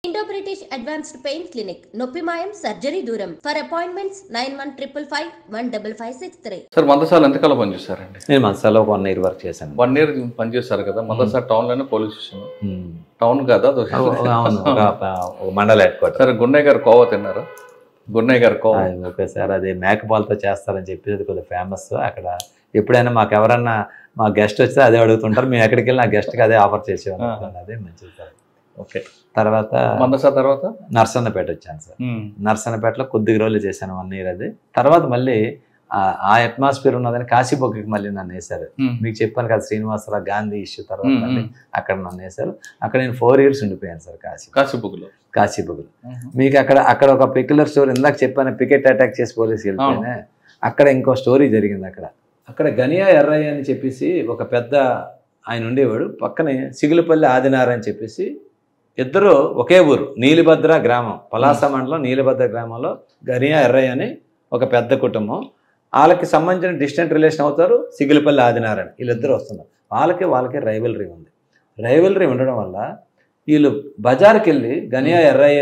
Indo British advanced pain clinic నొప్పి మాయం surgery దూరం for appointments nine one triple five one double five six three sir Mandasala ఎంతకాలం పనిచేశారండి నేను మసాలా ఒక వన్ ఇయర్ వర్క్ చేశాను వన్ ఇయర్ పనిచేస్తారు కదా మందసాల టౌన్ లోనే పోలీస్ స్టేషన్ మ్మ్. టౌన్ కదా అది అవును ఒక ఒక మండల హెడ్ క్వార్టర్ సరే గున్నయ్య గారు కోవ తిన్నారు గున్నయ్య గారు కోవ ఒకసారి అది మేకపాలతో చేస్తారని చెప్పి అది కొద్దిగా ఫేమస్ అక్కడ ఎప్పుడైనా మాకు ఎవరన్నా మా గెస్ట్ వస్తే అదే అడుగుతుంటారు మేము ఎక్కడికి వెళ్ళి ఆ గెస్ట్కి అదే ఆఫర్ చేసేవాళ్ళం అదే మంచిది సార్ ఓకే తర్వాత మందసాల తర్వాత నర్సన్నపేట వచ్చాను సార్ నర్సన్నపేటలో కొద్ది రోజులు చేశాను వన్ ఇయర్ అది తర్వాత మళ్ళీ ఆ- ఆ అట్మాస్ఫియర్ ఉన్నదని కాశీబొగ్గకి మళ్ళీ నన్ను వేశారు మీకు చెప్పాను కదా శ్రీనివాసరావు గాంధీ ఇష్యూ తర్వాత మళ్ళీ అక్కడ నన్ను వేశారు అక్కడ నేను ఫోర్ ఇయర్స్ ఉండిపోయాను సార్ కాశీ కాశీబుక్లో కాశీబొగ్గులు మీకు అక్కడ అక్కడ ఒక పెక్యులర్ స్టోరీ ఇందాక చెప్పాను పికెట్ అటాక్ చేసి పోలీసు వెళ్ళిపోయినా అక్కడ ఇంకో స్టోరీ జరిగింది అక్కడ అక్కడ గనియా ఎర్రయ్య అని చెప్పేసి ఒక పెద్ద ఆయన ఉండేవాడు పక్కనే సిగులపల్లి ఆదినార్ అని చెప్పేసి ఇద్దరు ఒకే ఊరు నీలిభద్ర గ్రామం పలాస మండలం నీలిభద్ర గ్రామంలో గనియా ఎర్రయ్య అని ఒక పెద్ద కుటుంబం వాళ్ళకి సంబంధించిన డిస్టెంట్ రిలేషన్ అవుతారు సిగిలిపల్లి ఆదినారాయణ వీళ్ళిద్దరు వస్తున్నారు వాళ్ళకి వాళ్ళకి రైవలరీ ఉంది రైవలరీ ఉండడం వల్ల వీళ్ళు బజార్కి వెళ్ళి గనియా ఎర్రయ్య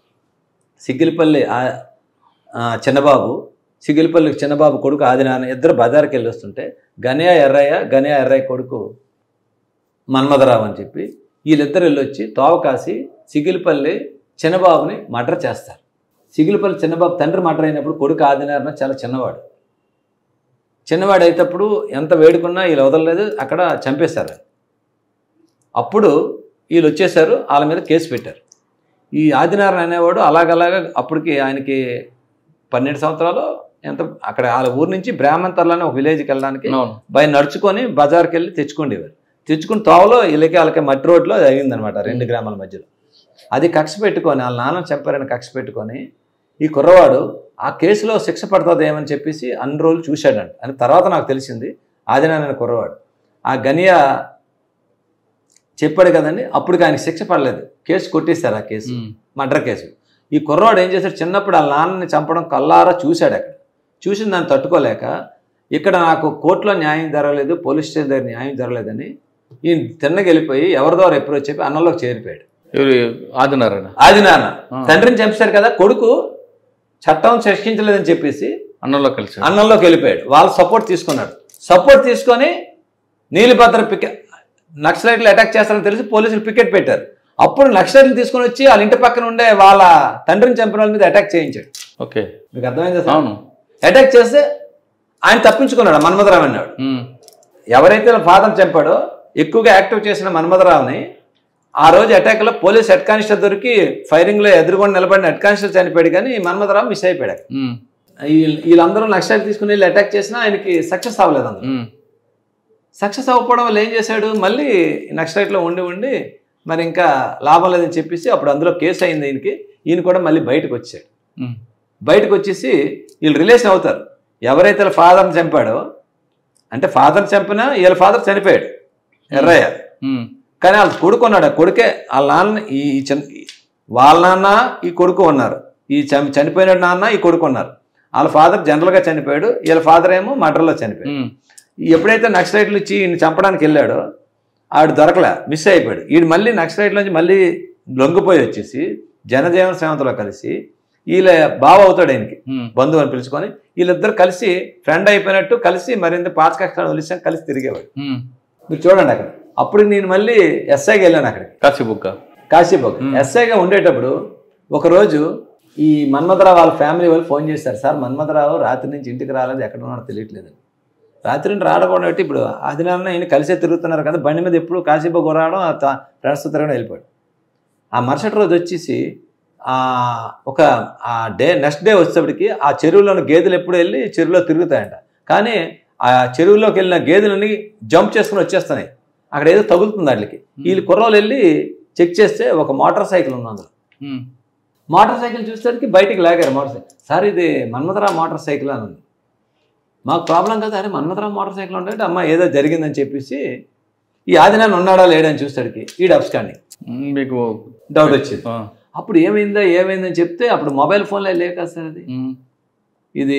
సిగిలిపల్లి ఆ- ఆ చిన్నబాబు సిగిలిపల్లి చిన్నబాబు కొడుకు ఆదినారాయణ ఇద్దరు బజార్కి వెళ్ళి వస్తుంటే గనియా ఎర్రయ్య గనియా ఎర్రయ్య కొడుకు మన్మధరావు అని చెప్పి వీళ్ళిద్దరు వెళ్ళి వచ్చి తోవ కాసి సిగిలిపల్లి చిన్నబాబుని మర్డర్ చేస్తారు సిగిలిపల్లి చిన్నబాబు తండ్రి మర్డర్ అయినప్పుడు కొడుకు ఆదినారాయణ చాలా చిన్నవాడు చిన్నవాడు అయినప్పుడు ఎంత వేడుకున్నా వీళ్ళు వదలలేదు అక్కడ చంపేశారు అప్పుడు వీళ్ళు వచ్చేసారు వాళ్ళ మీద కేసు పెట్టారు ఈ ఆదినారాయణ అనేవాడు అలాగలాగా అప్పటికి ఆయనకి పన్నెండు సంవత్సరాలు ఎంత అక్కడ వాళ్ళ ఊరు నుంచి బ్రాహ్మణతర్లని ఒక విలేజ్కి వెళ్ళడానికి అవును బయ నడుచుకొని బజార్కి వెళ్ళి తెచ్చుకుండేవారు తెచ్చుకుని తోవలో వీళ్ళకి వాళ్ళకి మట్టి రోడ్లో అది అయిందనమాట రెండు గ్రామాల మధ్యలో అది కక్ష పెట్టుకొని వాళ్ళ నాన్న చంపారని కక్ష పెట్టుకొని ఈ కుర్రవాడు ఆ కేసులో శిక్ష పడుతుంది ఏమని చెప్పేసి అన్ని రోజులు చూశాడంట అని తర్వాత నాకు తెలిసింది ఆదినారాయణ కుర్రవాడు ఆ గనియా చెప్పాడు కదండి అప్పటికి ఆయనకి శిక్ష పడలేదు కేసు కొట్టేశారు ఆ కేసు ఉమ్. మర్డర్ కేసు ఈ కుర్రవాడు ఏం చేశాడు చిన్నప్పుడు వాళ్ళ నాన్నని చంపడం కల్లారా చూశాడు అక్కడ చూసిన దాన్ని తట్టుకోలేక ఇక్కడ నాకు కోర్టులో న్యాయం జరగలేదు పోలీస్ స్టేషన్ దగ్గర న్యాయం జరగలేదని ఈయన తిన్నకి వెళ్ళిపోయి ఎవరి ద్వారా అప్రోచ్ చెప్పి అన్నంలోకి చేరిపోయాడు ఎవరు ఆదినారాయణ ఆది నాన్న ఆ. తండ్రిని చంపేశారు కదా కొడుకు చట్టం శిక్షించలేదని చెప్పేసి అన్నంలో కలిసి అన్నంలోకి వెళ్ళిపోయాడు వాళ్ళు సపోర్ట్ తీసుకున్నాడు సపోర్ట్ తీసుకొని నీలిభద్ర పికెట్ నక్సలైట్లు అటాక్ చేస్తారని తెలిసి పోలీసులు పికెట్ పెట్టారు అప్పుడు నక్సలైట్లు తీసుకొని వచ్చి వాళ్ళ ఇంటి పక్కన ఉండే వాళ్ళ తండ్రిని చంపిన వాళ్ళ మీద అటాక్ చేయించాడు ఓకే మీకు అర్థమైందా సార్ అవును అటాక్ చేస్తే ఆయన తప్పించుకున్నాడు మన్మధరావు అన్నాడు ఉమ్. ఎవరైతే ఫాదర్ చంపాడో ఎక్కువగా యాక్టివ్ చేసిన మన్మధరావుని ఆ రోజు అటాక్లో పోలీస్ హెడ్ కానిస్టేబుల్ దొరికి ఫైరింగ్లో ఎదురుకొని నిలబడిన హెడ్ కానిస్టేబుల్ చనిపోయాడు కానీ మన్మధరావు మిస్ అయిపోయాడు అక్కడ. ఉమ్. వీళ్ళు- వీళ్ళందరూ నక్సలైట్ తీసుకుని వెళ్ళి అటాక్ చేసినా ఆయనకి సక్సెస్ అవ్వలేదు అందులో ఉమ్. సక్సెస్ అవ్వకపోవడం వల్ల ఏం చేశాడు మళ్ళీ నక్సలైట్లో ఉండి ఉండి మరి ఇంకా లాభం లేదని చెప్పేసి అప్పుడు అందులో కేసు అయింది ఈయనకి ఈయన కూడా మళ్ళీ బయటకు వచ్చాడు ఉమ్. బయటకు వచ్చేసి వీళ్ళు రిలేషన్ అవుతారు ఎవరైతే వీళ్ళ ఫాదర్ని చంపాడో అంటే ఫాదర్ చంపినా వీళ్ళ ఫాదర్ చనిపోయాడు ఎర్రయ్య ఉమ్. కానీ వాళ్ళ కొడుకు ఉన్నాడు ఆ కొడుకే వాళ్ళ నాన్న ఈ ఈ చని వాళ్ళ నాన్న ఈ కొడుకు ఉన్నారు ఈ చని చనిపోయిన నాన్న ఈ కొడుకు ఉన్నారు వాళ్ళ ఫాదర్ జనరల్గా చనిపోయాడు వీళ్ళ ఫాదర్ ఏమో మర్డర్లో చనిపోయాడు ఉమ్. ఎప్పుడైతే నక్సలైట్లు ఇచ్చి ఈయన చంపడానికి వెళ్ళాడో ఆవిడ దొరకలే మిస్ అయిపోయాడు ఈయన మళ్ళీ నక్సలైట్ నుంచి మళ్ళీ లొంగిపోయి వచ్చేసి జనజీవన సేవతలో కలిసి వీళ్ళ బావ అవుతాడు ఆయనకి ఉమ్. బంధువుని పిలుచుకొని వీళ్ళిద్దరు కలిసి ఫ్రెండ్ అయిపోయినట్టు కలిసి మరింత పాత కష్టాలు వదిలేసాం కలిసి తిరిగేవాడు ఉమ్. మీరు చూడండి అక్కడ అప్పుడు నేను మళ్ళీ ఎస్ఐకి వెళ్ళాను అక్కడికి కాశీబుక్క కాశీబోక్ Hmm. ఎస్ఐగా ఉండేటప్పుడు ఒకరోజు ఈ మన్మధరావు వాళ్ళ ఫ్యామిలీ వాళ్ళు ఫోన్ చేశారు సార్ మన్మధరావు రాత్రి నుంచి ఇంటికి రాలేదు ఎక్కడ ఉన్నాడో తెలియట్లేదు రాత్రి నుండి రాడకుండా పెట్టి ఇప్పుడు ఆదినాన్న ఈయన కలిసే తిరుగుతున్నారు కదా బండి మీద ఎప్పుడు కాశీబోక్ రావడం ఫ్రెండ్స్తో తిరగడం వెళ్ళిపోయాడు ఆ మరుసటి రోజు వచ్చేసి ఆ, ఒక ఆ డే నెక్స్ట్ డే వచ్చేటప్పటికి ఆ చెరువులోని గేదెలు ఎప్పుడు వెళ్ళి చెరువులో తిరుగుతాయంట కానీ ఆ చెరువులోకి వెళ్ళిన గేదెలని జంప్ చేసుకుని వచ్చేస్తున్నాయి అక్కడ ఏదో తగులుతుంది వాటికి వీళ్ళు కుర్రోలు వెళ్ళి చెక్ చేస్తే ఒక మోటార్ సైకిల్ ఉంది అందులో ఉమ్. మోటార్ సైకిల్ చూసేసరికి బయటికి లాగారు మోటార్ సైకిల్ సార్ ఇది మన్మధరావు మోటార్ సైకిల్ అని ఉంది మాకు ప్రాబ్లం కదా అరే మన్మధరావు మోటార్ సైకిల్ ఉంటే అమ్మ ఏదో జరిగిందని చెప్పేసి ఈ ఆదినాన్ని ఉన్నాడా లేడని చూస్తాడికి ఈ డబ్స్కాండింగ్ ఉమ్. మీకు డౌట్ వచ్చింది ఆ. అప్పుడు ఏమైందా ఏమైందని చెప్తే అప్పుడు మొబైల్ ఫోన్లో లేక సార్ అది ఉమ్. ఇది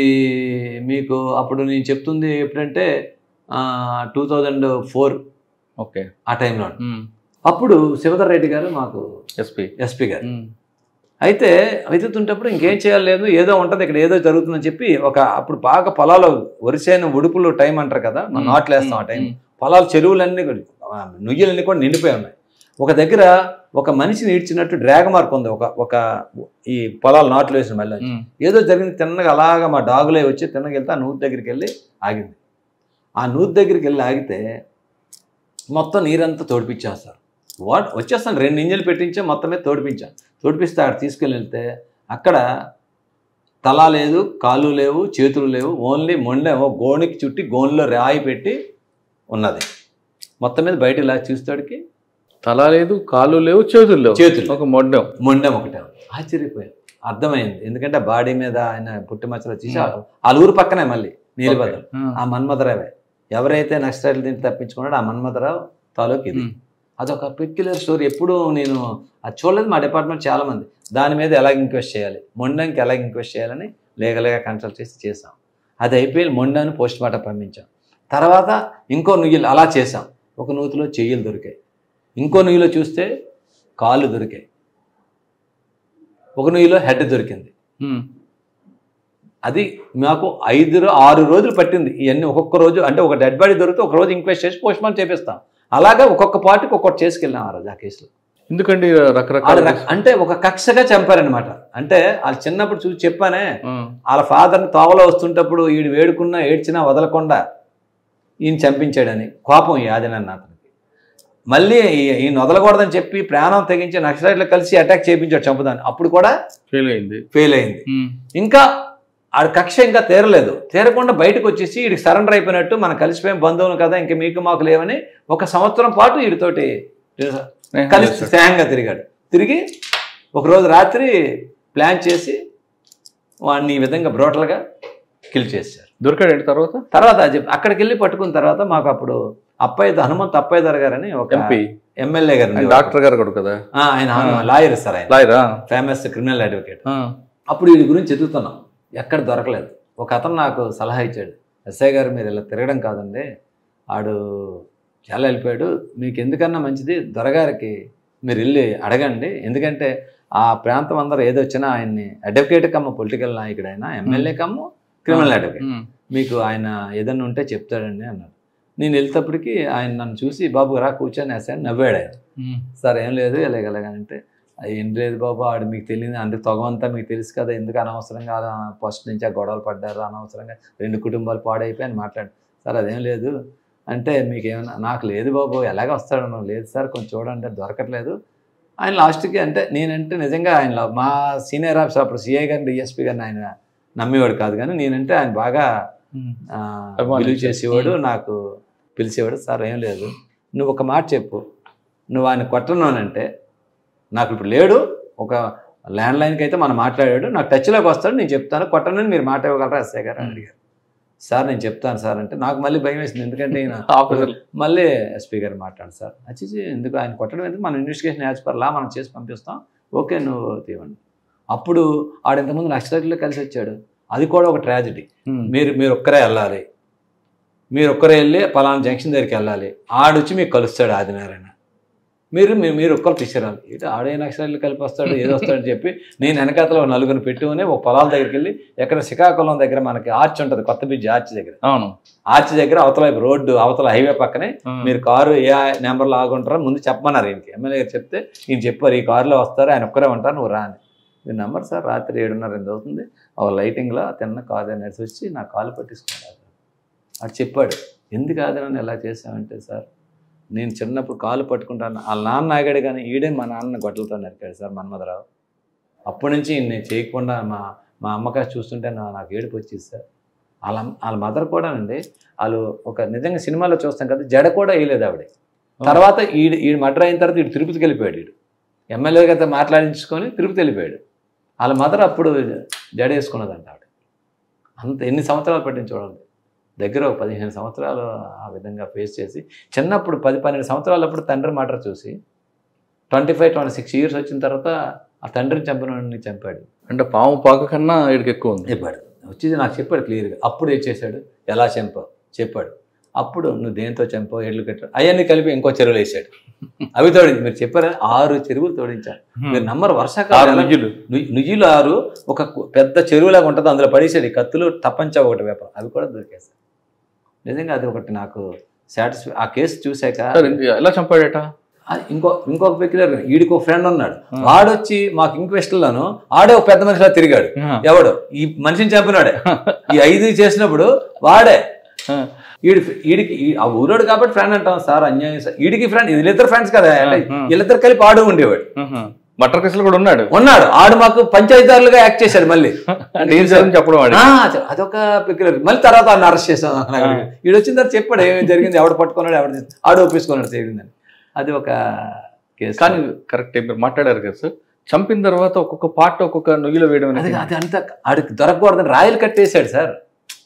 మీకు అప్పుడు నేను చెప్తుంది ఎప్పుడంటే టూ థౌజండ్ ఫోర్ ఓకే ఆ టైంలో ఉమ్. అప్పుడు శివధర్ రెడ్డి గారు మాకు ఎస్పీ ఎస్పీ గారు అయితే వెతుకుతుంటప్పుడు ఇంకేం చేయాలి లేదు ఏదో ఉంటుంది ఇక్కడ ఏదో జరుగుతుందని చెప్పి ఒక అప్పుడు బాగా పొలాలు వరిసేను ఉడుపులు టైం అంటారు కదా మనం నాట్లు వేస్తాం ఆ టైం పొలాలు చెరువులన్నీ కూడా, ఆ, నుయ్యలన్నీ కూడా నిండిపోయి ఉన్నాయి ఒక దగ్గర ఒక మనిషిని ఈడ్చినట్టు డ్రాగ మార్క్ ఉంది ఒక ఒక ఈ పొలాలు నాట్లు వేసిన మళ్ళీ ఏదో జరిగింది తిన్నగా అలాగా మా డాగులే వచ్చి తిన్నగా వెళ్తే ఆ నూతి దగ్గరికి వెళ్ళి ఆగింది ఆ నూతి దగ్గరికి వెళ్ళి ఆగితే మొత్తం నీరంతా తోడిపించేస్తారు వాట్ వచ్చేస్తాను రెండు ఇంజలు పెట్టించా మొత్తం మీద తోడిపించాను తోడిపిస్తే అక్కడ తీసుకెళ్ళి వెళ్తే అక్కడ తల లేదు కాళ్ళు లేవు చేతులు లేవు ఓన్లీ మొండేమో గోనికి చుట్టి గోన్లో రాయి పెట్టి ఉన్నది మొత్తం మీద బయట ఇలా చూస్తాడికి తల లేదు కాళ్ళు లేవు చేతులు లేవు చేతులు. ఒక మొండం మొండెం ఒకటే ఉంది. ఆశ్చర్యపోయాం అర్థమైంది ఎందుకంటే బాడీ మీద ఆయన పుట్టి మచ్చలు వచ్చేసి వాళ్ళ ఊరు పక్కనే మళ్ళీ నీలిబద్దలు ఆ మన్మథరావే ఎవరైతే నక్సలైట్లు దీన్ని తప్పించుకున్నాడో ఆ మన్మథరావు తాలూకు ఇది అదొక పెక్యులర్ స్టోరీ ఎప్పుడు నేను అది చూడలేదు మా డిపార్ట్మెంట్ చాలా మంది దాని మీద ఎలా ఇంక్వెస్ట్ చేయాలి మొండంకి ఎలా ఇంక్వెస్ట్ చేయాలని లీగల్గా కన్సల్ట్ చేసి చేసాం అది అయిపోయి మొండాన్ని పోస్ట్ మార్టం పంపించాం తర్వాత ఇంకో నుయ్యలు అలా చేసాం ఒక నూతిలో చెయ్యలు దొరికాయి ఇంకో నుయ్యిలో చూస్తే కాళ్ళు దొరికాయి ఒక నుయ్యిలో హెడ్ దొరికింది అది మాకు ఐదు రో- ఆరు రోజులు పట్టింది ఇవన్నీ ఒక్కొక్క రోజు అంటే ఒక డెడ్ బాడీ దొరికితే ఒక రోజు ఇంక్వెస్ట్ చేసి పోస్ట్ మార్టం చేపిస్తాం అలాగా ఒక్కొక్క పార్టీకి ఒక్కొక్కటి చేసుకెళ్ళాం ఆ రోజు ఆ కేసులో ఎందుకండి వాళ్ళ రకరకాల రక- అంటే ఒక కక్షగా చంపారనమాట అంటే వాళ్ళు చిన్నప్పుడు చూసి చెప్పానే ఆ, వాళ్ళ ఫాదర్ని తోవలో వస్తుంటప్పుడు ఈడు వేడుకున్నా ఏడ్చినా వదలకుండా ఈయన చంపించాడని కోపం ఈ ఆదినాన్న అతనికి మళ్ళీ ఈ- ఈయన వదలకూడదని చెప్పి ప్రాణం తెగించి నక్సలైట్లు కలిసి అటాక్ చేయించాడు చంపుదాన్ని అప్పుడు కూడా ఫెయిల్ అయింది ఫెయిల్ అయింది ఉమ్, ఇంకా ఆడ కక్ష ఇంకా తీరలేదు తీరకుండా బయటకు వచ్చేసి వీడికి సరెండర్ అయిపోయినట్టు మనం కలిసిపోయిన బంధువులు కదా ఇంక మీకు మాకు లేవని ఒక సంవత్సరం పాటు వీడితోటి స్నేహం కలిసి చేశాడు. స్నేహంగా తిరిగాడు తిరిగి ఒకరోజు రాత్రి ప్లాన్ చేసి వాడిని ఈ విధంగా బ్రోటల్గా కిల్ చేశారు దొరికాడండి తర్వాత తర్వాత అది అక్కడికి వెళ్ళి పట్టుకున్న తర్వాత మాకు అప్పుడు అప్పయ్య హనుమంత్ అప్పయ్యదర్ గారు అని ఒక ఎంపీ ఎమ్మెల్యే గారు ఉండేవారు. డాక్టర్ గారు కూడా కదా ఆ, ఆయన లాయర్ సార్ ఆయన లాయరా ఫేమస్ క్రిమినల్ అడ్వకేట్ ఆ, అప్పుడు వీడి గురించి ఎదుగుతున్నాం ఎక్కడ దొరకలేదు ఒక అతను నాకు సలహా ఇచ్చాడు ఎస్ఐ గారు మీరు ఇలా తిరగడం కాదండి ఆడు చాలా వెళ్ళిపోయాడు మీకు ఎందుకన్నా మంచిది దొరగారికి మీరు వెళ్ళి అడగండి ఎందుకంటే ఆ ప్రాంతం అందరూ ఏదొచ్చినా ఆయన్ని అడ్వకేట్ కమ్మ పొలిటికల్ నాయకుడు ఆయన ఎమ్మెల్యే కమ్మ క్రిమినల్ అడ్వకేట్ ఉమ్, మీకు ఆయన ఏదన్నా ఉంటే చెప్తాడండి అన్నాడు నేను వెళ్తేప్పటికి ఆయన నన్ను చూసి బాబు రా కూర్చొని వేసాను నవ్వాడు ఆయన ఉమ్, సార్ ఏం లేదు ఎలాగలాగంటే ఏం లేదు బాబు ఆడు మీకు తెలియదు అంటే తొగమంతా మీకు తెలుసు కదా ఎందుకు అనవసరంగా అలా ఫస్ట్ నుంచి ఆ గొడవలు పడ్డారు అనవసరంగా రెండు కుటుంబాలు పాడైపోయి అని మాట్లాడు సార్ అదేం లేదు అంటే మీకు ఏమన్నా నాకు లేదు బాబు ఎలాగ వస్తాడు నువ్వు లేదు సార్ కొంచెం చూడండి దొరకట్లేదు ఆయన లాస్ట్కి అంటే నేనంటే నిజంగా ఆయన లా- మా సీనియర్ ఆఫీసర్ అప్పుడు సిఐ గారిని డిఎస్పీ గారిని ఆయన నమ్మేవాడు కాదు కానీ నేనంటే ఆయన బాగా ఉమ్, ఆ, అభిమానించాడు. విలువ చేసేవాడు నాకు పిలిచేవాడు సార్ ఏం లేదు నువ్వు ఒక మాట చెప్పు నువ్వు ఆయన కొట్టనునంటే నాకు ఇప్పుడు లేడు ఒక ల్యాండ్ లైన్కి అయితే మనం మాట్లాడాడు నాకు టచ్లోకి వస్తాడు నేను చెప్తాను కొట్టనని మీరు మాట ఇవ్వగలరా ఎస్ఐ గారు అని అడిగారు సార్ నేను చెప్తాను సార్ అంటే నాకు మళ్ళీ భయం వేసింది ఎందుకంటే ఈయన ఆఫీసర్ మళ్ళీ ఎస్పీ గారు మాట్లాడు సార్ వచ్చేసి ఎందుకు ఆయన కొట్టడం ఎందుకు మనం ఇన్వెస్టిగేషన్ యాజ్ పర్ లా మనం చేసి పంపిస్తాం ఓకే నువ్వు తీవండి అప్పుడు ఆడు ఇంతకుముందు నక్సలైట్లో కలిసి వచ్చాడు అది కూడా ఒక ట్రాజడీ ఉమ్, మీరు మీరు ఒక్కరే వెళ్ళాలి మీరు ఒక్కరే వెళ్ళి పలానా జంక్షన్ దగ్గరికి వెళ్ళాలి ఆడొచ్చి మీకు కలుస్తాడు ఆదినారాయణ మీరు మీరు మీరు ఒక్కరు తీసుకురాలి ఇటు ఆడే నక్షత్రాలు కలిపి వస్తాడు ఏదో వస్తాడని చెప్పి నేను వెనకాతలో ఒక నలుగురిని పెట్టుకుని ఒక పొలాల దగ్గరికి వెళ్ళి ఎక్కడ శ్రీకాకుళం దగ్గర మనకి ఆర్చ్ ఉంటుంది కొత్త బ్రిడ్జ్ ఆర్చ్ దగ్గర అవును ఆర్చ్ దగ్గర అవతల వైపు రోడ్డు అవతల హైవే పక్కనే ఆ, మీరు కారు ఏ నెంబర్లో ఆగుంటారో ముందు చెప్పమన్నారు ఈయనకి ఎమ్మెల్యే గారు చెప్తే ఈయన చెప్పారు ఈ కారులో వస్తారు ఆయన ఒక్కరే ఉంటారు నువ్వు రా అని మీ నెంబర్ సార్ రాత్రి ఏడున్నర ఎంత అవుతుంది ఒక లైటింగ్లో తిన్న కారు నడిచి వచ్చి నా కాలు పట్టించుకున్నాడు అటు చెప్పాడు ఎందుకు కాదు నన్ను ఎలా చేసావంటే సార్ నేను చిన్నప్పుడు కాలు పట్టుకుంటాను వాళ్ళ నాన్న ఆగాడు కానీ ఈడే మా నాన్న గొడ్డలతో నరికాడు సార్ మన్మధరావు అప్పటి నుంచి నేను చేయకుండా మా మా అమ్మకాయ చూస్తుంటే నా నాకు ఏడుపు వచ్చేది సార్ వాళ్ళ వాళ్ళ మదర్ కూడా అండి వాళ్ళు ఒక నిజంగా సినిమాలో చూస్తాం కదా జడ కూడా వేయలేదు ఆవిడ తర్వాత ఈడు ఈడు మర్డర్ అయిన తర్వాత ఈడు తిరుపతికి వెళ్ళిపోయాడు ఈడు ఎమ్మెల్యే గారితో మాట్లాడించుకొని తిరుపతి వెళ్ళిపోయాడు వాళ్ళ మదర్ అప్పుడు జడ వేసుకున్నదంట ఆవిడ అంత ఎన్ని సంవత్సరాలు పట్టింది చూడండి దగ్గర ఒక పదిహేను సంవత్సరాలు ఆ విధంగా ఫేస్ చేసి చిన్నప్పుడు పది పన్నెండు సంవత్సరాలప్పుడు తండ్రి మర్డర్ చూసి twenty five twenty six years వచ్చిన తర్వాత ఆ తండ్రిని చంపిన వాడిని చంపాడు అంటే పాము పాక కన్నా వీడికి ఎక్కువ ఉంది చెప్పాడు వచ్చేది నాకు చెప్పాడు క్లియర్గా అప్పుడు ఏం చేశాడు ఎలా చంపావు చెప్పాడు అప్పుడు నువ్వు దేంతో చంపో ఎడ్లు కట్టావు అవన్నీ కలిపి ఇంకో చెరువులు వేసాడు అవి తోడింది మీరు చెప్పారా ఆరు చెరువులు తోడించారు మీరు నమ్మరు ఆరు వర్షాకాలం ఎలా- నుయ్యులు ను- నుయ్యిలు ఆరు ఒక కు- పెద్ద చెరువులాగా ఉంటుంది అందులో పడేసాడు ఈ కత్తులు తప్పంచా ఒకటి వ్యాపారం అవి కూడా దొరికేసాయి నిజంగా అది ఒకటి నాకు సాటిస్ఫై ఆ కేసు చూశాక సార్ ఇంక ఎలా చంపాడట ఆ ఇంకో ఇంకొక పెక్యులర్ వీడికి ఒక ఫ్రెండ్ ఉన్నాడు వాడొచ్చి మాకు ఇంక్వెస్ట్లను ఆడే ఒక పెద్ద మనిషిలా తిరిగాడు ఆ. ఎవడు ఈ మనిషిని చంపినాడే ఈ ఐదు చేసినప్పుడు వాడే ఆ. ఈడి ఈడికి ఈ- ఆ ఊరోడు కాబట్టి ఫ్రెండ్ అంటాం సార్ అన్యాయం సార్ ఈడికి ఫ్రెండ్ వీళ్ళిద్దరు ఫ్రెండ్స్ కదా అంటే ఆ. వీళ్ళిద్దరు కలిపి ఆడు ఉండేవాడు ఆహా. బట్టర్ కేసులు కూడా ఉన్నాడు ఉన్నాడు ఆడు మాకు పంచాయతీదారులుగా యాక్ట్ చేశాడు మళ్ళీ అంటే ఏం సార్ అని చెప్పడం వాడి ఆ, అద- అదొక పెక్యులర్ మళ్ళీ తర్వాత ఆయన అరెస్ట్ చేసాం ఈడు వచ్చిన తర్వాత చెప్పాడు ఏమేమి జరిగింది ఎవడు పట్టుకున్నాడు ఎవడు చేసి- ఆడు ఒప్పించుకున్నాడు జరిగిందని అది ఒక కేసు కానీ కరెక్ట్ మీరు మాట్లాడారు కదా సార్ చంపిన తర్వాత ఒక్కొక్క పార్ట్ ఒక్కొక్క నుయ్యిలో వేయడం అది అనేది అది అంతా ఆడికి దొరకకూడదని రాయలు కట్టేశాడు సార్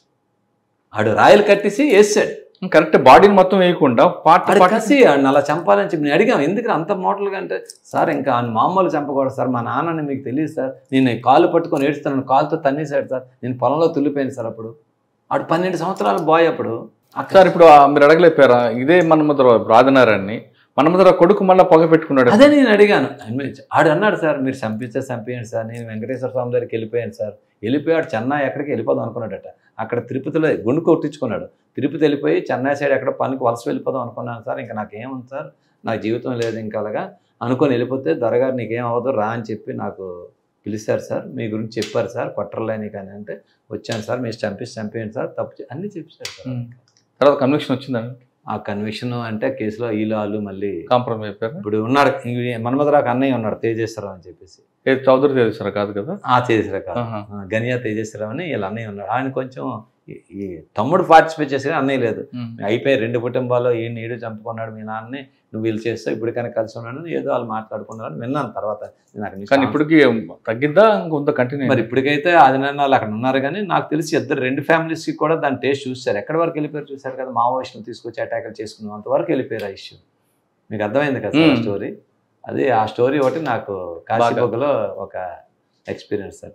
ఆడు రాయలు కట్టేసి వేసాడు కరెక్ట్ బాడీని మొత్తం వేయకుండా పార్ట్ ఆడి పార్ట్ కసి ఆడిని అలా చంపాలని చెప్పి నేను అడిగాం ఎందుకు అంత మోటలుగా అంటే సార్ ఇంకా ఆయన మామూలు చంపకూడదు సార్ మా నాన్నని మీకు తెలియదు సార్ నేను ఈ కాలు పట్టుకొని ఏడుస్తాను కాలుతో తన్నేశాడు సార్ నేను పొలంలో తుల్లిపోయాను సార్ అప్పుడు ఆడు పన్నెండు సంవత్సరాల బాయ్ అప్పుడు అక్కడ సార్ ఇప్పుడు ఆ మీరు అడగలేపారా ఇదే మన్మధర రాజనారాన్ని మన్మధర కొడుకు మళ్ళీ పొగ పెట్టుకున్నాడు అదే నేను అడిగాను అన్వయించు. ఆడు అన్నాడు సార్ మీరు చంపిస్తే చంపేయండి సార్ నేను వెంకటేశ్వర స్వామి దగ్గరికి వెళ్ళిపోయాను సార్ వెళ్ళిపోయాడు చెన్నై ఎక్కడికి వెళ్ళిపోదాం అనుకున్నాడట అక్కడ తిరుపతిలో గుండు కొట్టించుకున్నాడు తిరుపతి వెళ్ళిపోయి చెన్నై సైడ్ ఎక్కడ పనికి వలస వెళ్ళిపోదాం అనుకున్నాను సార్ ఇంకా నాకేముంది సార్ నా జీవితం లేదు ఇంకా అలాగా అనుకొని వెళ్ళిపోతే దొరగారు నీకేం అవ్వదు రా అని చెప్పి నాకు పిలిచారు సార్ మీ గురించి చెప్పారు సార్ కొట్టర్లేని కానీ అంటే వచ్చాను సార్ మీరు చంపేసి చంపేయండి సార్ తప్పు చే- అన్నీ చెప్పారు సార్ ఉమ్. తర్వాత కన్విక్షన్ వచ్చిందని ఆ కన్విక్షన్ అంటే కేసులో ఈలు వాళ్ళు మళ్ళీ కాంప్రమైజ్ అయిపోయారు ఇప్పుడు ఉన్నాడు మన్మధరాకు అన్నయ్య ఉన్నాడు తేజేశ్వరరావు అని చెప్పేసి ఏ చౌదరి చేశారా కాదు కదా ఆ తేజేశ్వర కాదు ఆహా. ఆ, గనియా తేజేశ్వరరావు అని వీళ్ళ అన్నయ్య ఉన్నాడు ఆయన కొంచెం ఈ- ఈ తమ్ముడు పార్టిసిపేట్ చేసి అన్నయ్య లేదు ఉమ్. అయిపోయి రెండు కుటుంబాల్లో ఈ నీడు చంపుకున్నాడు మీ నాన్నని నువ్వు వీళ్ళు చేస్తావు ఇప్పటికైనా కలిసి ఉన్నాడు అని ఏదో వాళ్ళు మాట్లాడుకున్నారు అని విన్నాను తర్వాత నాకు నీ కానీ ఇప్పటికి తగ్గిద్దా ఇంకొంత కంటిన్యూ మరి ఇప్పటికైతే ఆదినారాయణ వాళ్ళు అక్కడ ఉన్నారు కానీ నాకు తెలిసి ఇద్దరు రెండు ఫ్యామిలీస్కి కూడా దాని టేస్ట్ చూస్తారు ఎక్కడి వరకు వెళ్ళిపోయారు చూసారు కదా మావోయిస్టులు తీసుకొచ్చి అటాకులు చేసుకున్నాం అంతవరకు వెళ్ళిపోయారు ఆ ఇష్యూ మీకు అర్థమైంది కదా మ్మ్. స్టోరీ అది ఆ స్టోరీ ఒకటి నాకు కాశీబొగ్గలో ఒక ఎక్స్పీరియన్స్ సార్